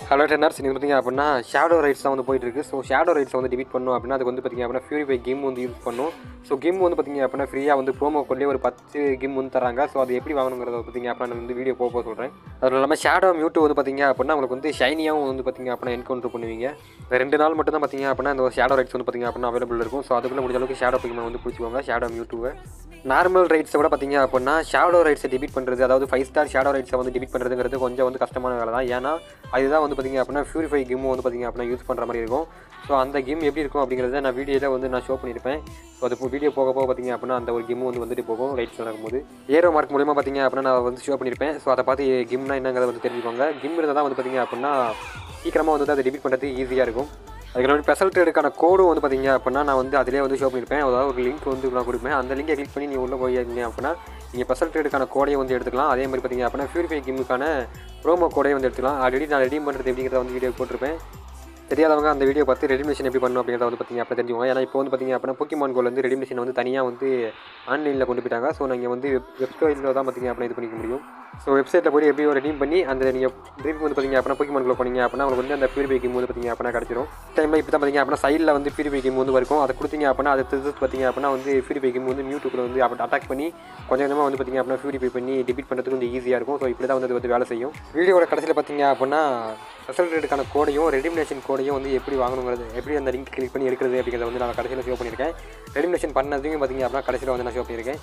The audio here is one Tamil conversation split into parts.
ஹலோ டென்னர்ஸ் நீங்கள் பார்த்தீங்க அப்படின்னா ஷேடோ ரைட்ஸ் தான் வந்து போயிட்டு இருக்கு ஸோ ஷேடோ ரைட்ஸ் வந்து டிபீட் பண்ணணும் அப்படின்னா அதுக்கு வந்து பார்த்தீங்க அப்படின்னா ஃபியூரிஃபை கேம் வந்து யூஸ் பண்ணும் ஸோ கேம் வந்து பார்த்தீங்க அப்படின்னா ஃப்ரீயாக வந்து ப்ரோமோ கோட்லேயே ஒரு பத்து கேம் வந்து தராங்க ஸோ அது எப்படி வாங்கணுங்கிறத பார்த்தீங்க அப்படின்னா நான் வந்து வீடியோ போக போக சொல்கிறேன் அதுவும் இல்லாமல் ஷேடோ மியூட்டு வந்து பார்த்தீங்க அப்படின்னா உங்களுக்கு வந்து ஷைனியாகவும் வந்து பார்த்தீங்க அப்படின்னா என்கவுண்டர் பண்ணுவீங்க இந்த ரெண்டு நாள் மட்டும் தான் பார்த்தீங்க அப்படின்னா இந்த ஷேடோ ரைட்ஸ் வந்து பார்த்தீங்க அப்படின்னா அவைலபிள் இருக்கும் ஸோ அதுக்குள்ள முடிஞ்ச அளவுக்கு ஷேடோ பிக்மெண்ட் வந்து பிடிச்சிக்கோங்க ஷேடோ மியூட்டுவை நார்மல் ரைட்ஸை விட பார்த்தீங்க அப்படின்னா ஷேடோ ரைட்ஸை டிபீட் பண்ணுறது அதாவது ஃபைவ் ஸ்டார் ஷேடோ ரைட்ஸை வந்து டிபீட் பண்ணுறதுங்கிறது கொஞ்சம் வந்து கஷ்டமான வேலை தான் ஏன்னா அதுதான் வந்து பார்த்தீங்க அப்படின்னா ஃபியூரிஃபை கேமும் வந்து பார்த்தீங்க அப்படின்னா யூஸ் பண்ணுற மாதிரி இருக்கும் ஸோ அந்த கேம் எப்படி இருக்கும் அப்படிங்கிறத நான் வீடியோவில் வந்து நான் ஷோ பண்ணியிருப்பேன் ஸோ அது வீடியோ போக போக பார்த்தீங்க அப்படின்னா அந்த ஒரு கேமும் வந்து வந்துட்டு போகும் ரைட்ஸ் நடக்கும்போது ஏரோ மார்க் மூலியமாக பார்த்தீங்க அப்படின்னா நான் வந்து ஷோ பண்ணியிருப்பேன் ஸோ அதை பார்த்து கேம்னா என்னங்கிறத வந்து தெரிஞ்சுக்கோங்க கேம் இருந்தால் தான் வந்து பார்த்தீங்க அப்படின்னா சீக்கிரமாக வந்து அதை டிபீட் பண்ணுறதுக்கு ஈஸியாக இருக்கும் அதுக்கு ஸ்பெஷல் ட்ரேடுக்கான கோடும் வந்து பார்த்தீங்க அப்படின்னா நான் வந்து அதிலே வந்து ஷோ பண்ணியிருப்பேன் அதாவது ஒரு லிங்க் வந்து நான் கொடுப்பேன் அந்த லிங்கை கிளிக் பண்ணி நீங்கள் உள்ளே போயிருந்தீங்க அப்படின்னா நீங்கள் ஸ்பெஷல் ட்ரேடுக்கான கோடையை வந்து எடுத்துக்கலாம் அதே மாதிரி பார்த்தீங்க அப்படின்னா ஃபியூரிஃபை கேமுக்கான ப்ரோமோ கோடையை வந்து எடுத்துக்கலாம் ஆல்ரெடி நான் ரெடீம் பண்ணுறது எப்படிங்கிறத வந்து வீடியோ போட்டிருப்பேன் தெரியாதவங்க அந்த வீடியோ பார்த்து ரெடிமேஷன் எப்படி பண்ணணும் அப்படிங்கிறத வந்து பார்த்தீங்க அப்போ தெரிஞ்சுக்கோங்க ஏன்னா இப்போ வந்து பார்த்தீங்க அப்படின்னா போக்கிமான் கோல் வந்து ரெடிமேஷன் வந்து தனியாக வந்து ஆன்லைனில் கொண்டு போயிட்டாங்க ஸோ நீங்கள் வந்து வெப் வெப்சைட்டில் தான் பார்த்தீங்க அப்படின்னா இது பண்ணிக்க முடியும் ஸோ வெப்சைட்டில் போய் எப்படி ரெடீம் பண்ணி அந்த நீங்கள் ட்ரிப் வந்து பார்த்தீங்க அப்படின்னா போக்கிமான் கோல் பண்ணீங்க அப்படின்னா உங்களுக்கு வந்து அந்த பியூரிஃபை கேம் வந்து பார்த்தீங்க அப்படின்னா கிடச்சிரும் டைமில் இப்போ தான் பார்த்தீங்க அப்படின்னா சைடில் வந்து பியூரிஃபை கேம் வந்து இருக்கும் அதை கொடுத்தீங்க அப்படின்னா அது திருத்து பார்த்தீங்க அப்படின்னா வந்து பியூரிஃபை கேம் வந்து மியூட்டுக்குள்ள வந்து அட்டாக் பண்ணி கொஞ்சம் கொஞ்சமாக வந்து பார்த்தீங்க அப்படின்னா பியூரிஃபை பண்ணி டிபீட் பண்ணுறதுக்கு கொஞ்சம் ஈஸியாக இருக்கும் ஸோ இப்படி தான் வந்து அது வந்து வேலை செய்யும் வீடியோட கடைசியில் பார்த்தீங்க அப்படின்னா ஸ்பெஷல் ரேட்டுக்கான கோடையும் ரெடிமினேஷன் கோடையும் வந்து எப்படி வாங்கணுங்கிறது எப்படி அந்த லிங்க் கிளிக் பண்ணி எடுக்கிறது அப்படிங்கிறத வந்து நான் கடைசியில் ஷோ பண்ணியிருக்கேன் ரெடிமினேஷன் பண்ணதையும் பார்த்தீங்க அப்படின்னா கடைசியில் வந்து நான் ஷோ பண்ணியிருக்கேன்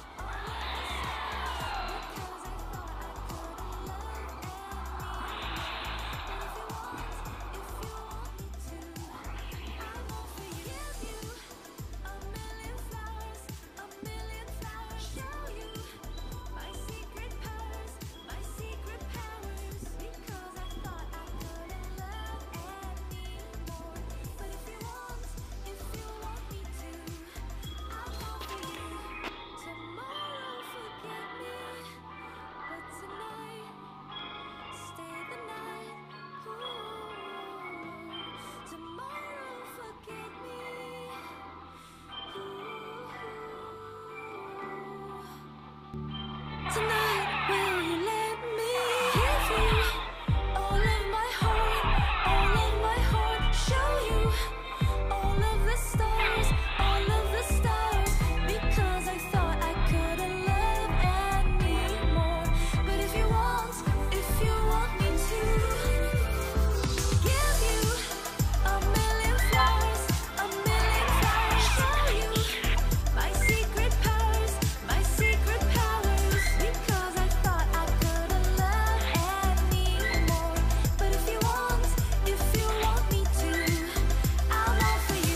Tonight, will you let me give you all of my heart, all of my heart? Show you all of the stars, all of the stars. Because I thought I couldn't love anymore. But if you want, if you want me to, give you a million flowers, a million flowers. Show you my secret powers, my secret powers. Because I thought I couldn't love anymore. But if you want, if you want me to, I'll offer you.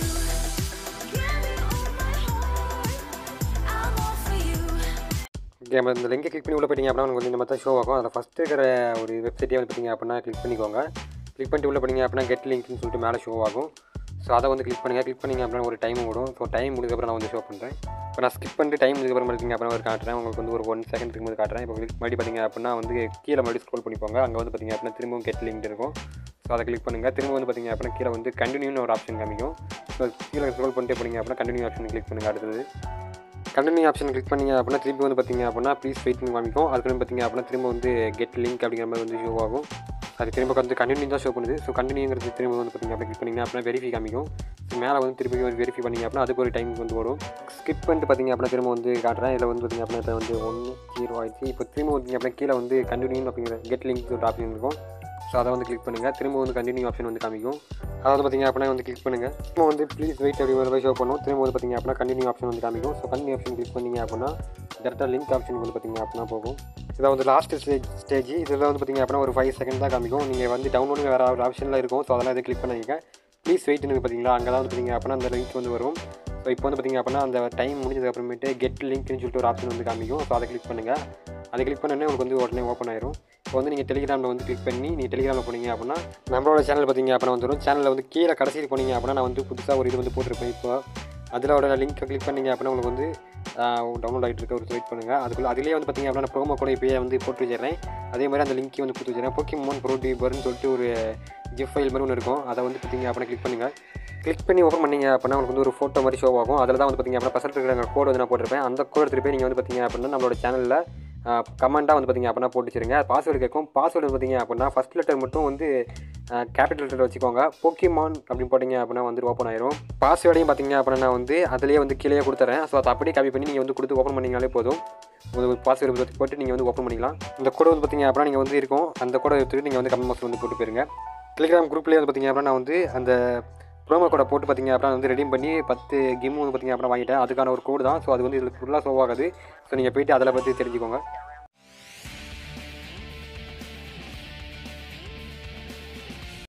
Give you all my heart. I'll offer you. Okay நம்ம இந்த லிங்கை கிளிக் பண்ணி உள்ள போயிட்டீங்க அப்படின்னா உங்களுக்கு வந்து இந்த மாதிரி தான் ஷோ ஆகும் அதில் ஃபஸ்ட்டு இருக்கிற ஒரு வெப்சைட்டே வந்து பார்த்தீங்க அப்படின்னா கிளிக் பண்ணிக்கோங்க கிளிக் பண்ணிட்டு உள்ள போனீங்க அப்படின்னா கெட் லிங்க்னு சொல்லிட்டு மேலே ஷோ ஆகும் ஸோ அதை வந்து கிளிக் பண்ணுங்கள் கிளிக் பண்ணிங்க அப்படின்னா ஒரு டைம் விடும் ஸோ டைம் முடிஞ்சதுக்கப்புறம் நான் வந்து ஷோ பண்ணுறேன் இப்போ நான் ஸ்கிப் பண்ணிட்டு டைம் முடிஞ்சதுக்கப்புறம் இருக்கீங்க அப்புறம் ஒரு காட்டுறேன் உங்களுக்கு வந்து ஒரு ஒன் செகண்ட் இருக்கும்போது காட்டுறேன் இப்போ கிளிக் பண்ணி பார்த்தீங்க அப்படின்னா வந்து கீழே மறுபடியும் ஸ்க்ரோல் பண்ணி போங்க அங்கே வந்து பார்த்தீங்க அப்படின்னா திரும்பவும் கெட் லிங்க் இருக்கும் ஸோ அதை கிளிக் பண்ணுங்கள் திரும்ப வந்து பார்த்தீங்க அப்படின்னா கீழே வந்து கண்டினியூன்னு ஒரு ஆப்ஷன் காமிக்கும் ஸோ கீழே ஸ்க்ரோல் பண்ணிட்டே போனீங்க அப்படின்னா கண்டினியூ ஆப்ஷன் கிளிக் பண்ணுங்கள் அடுத்தது கண்டினியூ ஆப்ஷன் கிளிக் பண்ணீங்க அப்படின்னா திருப்பி வந்து பார்த்தீங்க அப்படின்னா ப்ளீஸ் வெயிட்னு காமிக்கும் அதுக்கு பார்த்தீங்க அப்படின்னா திரும்ப வந்து கெட் லிங்க் அப்படிங்கிற மாதிரி வந்து ஷோ ஆகும் அது திரும்ப வந்து கண்டினியூ தான் ஷோ பண்ணுது ஸோ கண்டினியூங்கிறது திரும்ப வந்து பார்த்தீங்க அப்படின்னா கிளிக் பண்ணிங்க அப்படின்னா வெரிஃபை காமிக்கும் ஸோ மேலே வந்து திருப்பி வந்து வெரிஃபை பண்ணிங்க அப்படின்னா அதுக்கு ஒரு டைம் வந்து வரும் ஸ்கிப் பண்ணிட்டு பார்த்தீங்க அப்படின்னா திரும்ப வந்து காட்டுறேன் இதில் வந்து பார்த்தீங்க அப்படின்னா இப்போ வந்து ஒன்று ஜீரோ ஆயிடுச்சு இப்போ திரும்ப வந்து அப்படின்னா கீழே வந்து கண்டினியூ அப்படிங்கிற கெட் லிங்க் ஒரு ஆப்ஷன் இருக்கும் ஸோ அதை வந்து கிளிக் பண்ணுங்கள் திரும்ப வந்து கண்டினியூ ஆப்ஷன் வந்து காமிக்கும் அதாவது பார்த்தீங்க அப்படின்னா வந்து கிளிக் பண்ணுங்கள் திரும்ப வந்து ப்ளீஸ் வெயிட் அப்படி மாதிரி ஷோ பண்ணும் திரும்ப வந்து பார்த்தீங்க அப்படின்னா கண்டினியூ ஆப்ஷன் வந்து காமிக்கும் ஸோ கண்டினியூ ஆப்ஷன் கிளிக் பண்ணீங்க அப்படின்னா டேரெக்டாக லிங்க் ஆப்ஷன் வந்து பார்த்தீங்க அப்படின்னா போகும் இதில் வந்து லாஸ்ட் ஸ்டேஜ் ஸ்டேஜ் இதில் வந்து பார்த்தீங்க அப்படின்னா ஒரு ஃபைவ் செகண்ட் தான் காமிக்கும் நீங்கள் வந்து டவுன்லோடு வேறு ஒரு ஆப்ஷனில் இருக்கும் ஸோ அதெல்லாம் இதை கிளிக் பண்ணிங்க ப்ளீஸ் வெயிட்னு பார்த்தீங்களா அங்கே தான் வந்து பார்த்தீங்க அப்படின்னா அந்த லிங்க் வந்து வரும் ஸோ இப்போ வந்து பார்த்தீங்க அப்படின்னா அந்த டைம் முடிஞ்சதுக்கு அப்புறமேட்டு கெட் லிங்க்னு சொல்லிட்டு ஒரு ஆப்ஷன் வந்து காமிக்கும் ஸோ அதை கிளிக் பண்ணுங்கள் அதை கிளிக் பண்ணோடனே உங்களுக்கு வந்து உடனே ஓப்பன் ஆயிரும் இப்போ வந்து நீங்கள் டெலிகிராமில் வந்து கிளிக் பண்ணி நீங்கள் டெலிகிராமில் போனீங்க அப்படின்னா நம்மளோட சேனல் பார்த்தீங்க அப்படின்னா வந்துடும் சேனலில் வந்து கீழே கடைசியில் போனீங்க அப்படின்னா நான் வந்து புதுசாக ஒரு இது வந்து போட்டிருப்பேன் இப்போ அதிலோட லிங்க்கை கிளிக் பண்ணீங்க அப்படின்னா உங்களுக்கு வந்து டவுன்லோட் ஆகிட்டு இருக்க ஒரு வெயிட் பண்ணுங்கள் அதுக்குள்ளே அதிலே வந்து பார்த்தீங்க அப்படின்னா ப்ரோமோ கூட இப்போயே வந்து போட்டு வச்சிடுறேன் அதே மாதிரி அந்த லிங்க்கையும் வந்து கொடுத்து வச்சிடுறேன் போக்கிமோன் ப்ரோ டியூபர்னு சொல்லிட்டு ஒரு ஜிப் ஃபைல் மாதிரி ஒன்று இருக்கும் அதை வந்து பார்த்தீங்க அப்படின்னா கிளிக் பண்ணுங்கள் கிளிக் பண்ணி ஓப்பன் பண்ணீங்க அப்படின்னா உங்களுக்கு வந்து ஒரு ஃபோட்டோ மாதிரி ஷோ ஆகும் அதில் தான் வந்து பார்த்தீங்க அப்படின்னா பசங்க இருக்கிற கோடு வந்து நான் போட்டிருப்பேன் அந்த கோடு எடுத்துகிட்டு போய் நீங்கள் வந்து பார்த்தீங்க அப்படின்னா நம்மளோட சேனலில் கமெண்ட்டாக வந்து பார்த்தீங்க அப்படின்னா போட்டு வச்சிருங்க பாஸ்வேர்டு கேட்கும் பாஸ்வேர்டு பார்த்தீங்க அப்படின்னா ஃபஸ்ட் லெட்டர் மட்டும் வந்து கேபிட்டல் லெட்டர் வச்சுக்கோங்க போக்கிமான் அப்படின்னு போட்டிங்க அப்படின்னா வந்து ஓப்பன் ஆயிரும் பாஸ்வேர்டையும் பார்த்தீங்க அப்படின்னா வந்து அதிலேயே வந்து கீழே கொடுத்துறேன் ஸோ அதை அப்படியே காப்பி பண்ணி நீங்கள் வந்து கொடுத்து ஓப்பன் பண்ணிங்கனாலே போதும் உங்களுக்கு பாஸ்வேர்டு போட்டு நீங்கள் வந்து ஓப்பன் பண்ணிக்கலாம் இந்த கோடு வந்து பார்த்தீங்க அப்படின்னா நீங்கள் வந்து இருக்கும் அந்த கோடை எடுத்துகிட்டு நீங்கள் வந்து கமெண்ட் பாக்ஸில் வந்து போட்டு போயிருங்க டெலிகிராம் குரூப்லேயே வந்து பார்த்தீங்க அப்படின்னா நான் வந்து அந்த ப்ரோமோ கோடை போட்டு பார்த்தீங்க அப்படின்னா வந்து ரெடீம் பண்ணி பத்து கிம் வந்து பார்த்தீங்க அப்படின்னா வாங்கிட்டேன் அதுக்கான ஒரு கோடு தான் ஸோ அது வந்து இதில் ஃபுல்லாக ஷோ ஆகாது ஸோ நீங்கள் போயிட்டு அதில் பற்றி தெரிஞ்சுக்கோங்க